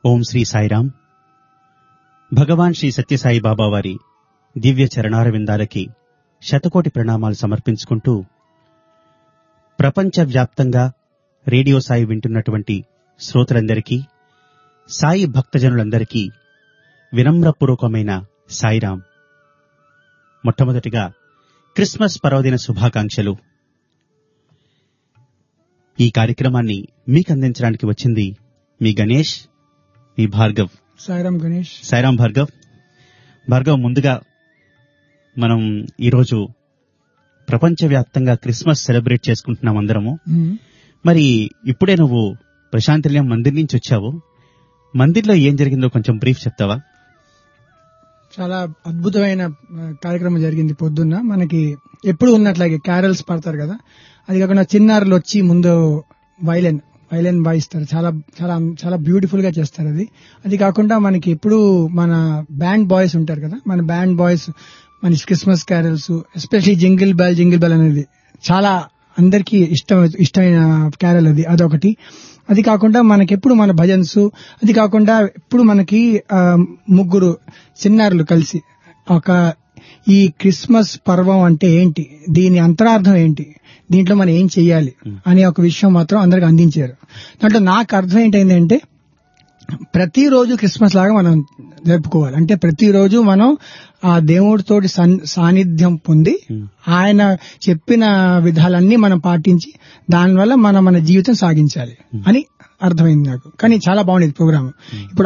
ఓం శ్రీ సాయిరాం భగవాన్ శ్రీ సత్యసాయి బాబా వారి దివ్య చరణారవిందాలకి శతకోటి ప్రణామాలు సమర్పించుకుంటూ ప్రపంచవ్యాప్తంగా రేడియో సాయి వింటున్నటువంటి శ్రోతలందరికీ సాయి భక్తజనులందరికీ వినమ్రపూర్వకమైన సాయిరాం మొట్టమొదటిగా క్రిస్మస్ పర్వదిన శుభాకాంక్షలు ఈ కార్యక్రమాన్ని మీకు అందించడానికి వచ్చింది మీ గణేష్ మీ భార్గవ్ సాయిరామ్ గణేష్ సాయిరాం భార్గవ్ భార్గవ్ ముందుగా మనం ఈరోజు ప్రపంచవ్యాప్తంగా క్రిస్మస్ సెలబ్రేట్ చేసుకుంటున్నాం అందరము మ్మ్. మరి ఇప్పుడే నువ్వు ప్రశాంతిల్యం మందిర్ నుంచి వచ్చావు మందిర్లో ఏం జరిగిందో కొంచెం బ్రీఫ్ చెప్తావా చాలా అద్భుతమైన ఆ, కార్యక్రమం జరిగింది పొద్దున్న మనకి ఎప్పుడు ఉన్నట్లాగే క్యారల్స్ పడతారు కదా అది కాకుండా చిన్నారులు వచ్చి ముందు వైలెన్ వైలెన్ వాయిస్తారు చాలా చాలా చాలా బ్యూటిఫుల్ గా చేస్తారు అది అది కాకుండా మనకి ఎప్పుడు మన బ్యాండ్ బాయ్స్ ఉంటారు కదా మన బ్యాండ్ బాయ్స్ మన Christmas carols especially jingle bell jingle bell అనేది చాలా అందరికీ ఇష్టం ఇష్టమైన క్యారల్ అది అదొకటి అది కాకుండా మనకి ఎప్పుడు మన భజన్స్ అది కాకుండా ఎప్పుడు మనకి ఆ, ముగ్గురు చిన్నారులు కలిసి ఒక ఈ క్రిస్మస్ పర్వం అంటే ఏంటి దీని అంతరార్థం ఏంటి దీంట్లో మనం ఏం చెయ్యాలి అనే ఒక విషయం మాత్రం అందరికి అందించారు దాంట్లో నాకు అర్థం ఏంటంటే ప్రతిరోజు క్రిస్మస్ లాగా మనం జరుపుకోవాలి అంటే ప్రతిరోజు మనం ఆ దేవుడితోటి సన్- సాన్నిధ్యం పొంది ఆయన చెప్పిన విధాలన్నీ మనం పాటించి దానివల్ల మనం మన జీవితం సాగించాలి అని అర్థమైంది నాకు కానీ చాలా బాగుండేది ప్రోగ్రామ్ ఇప్పుడు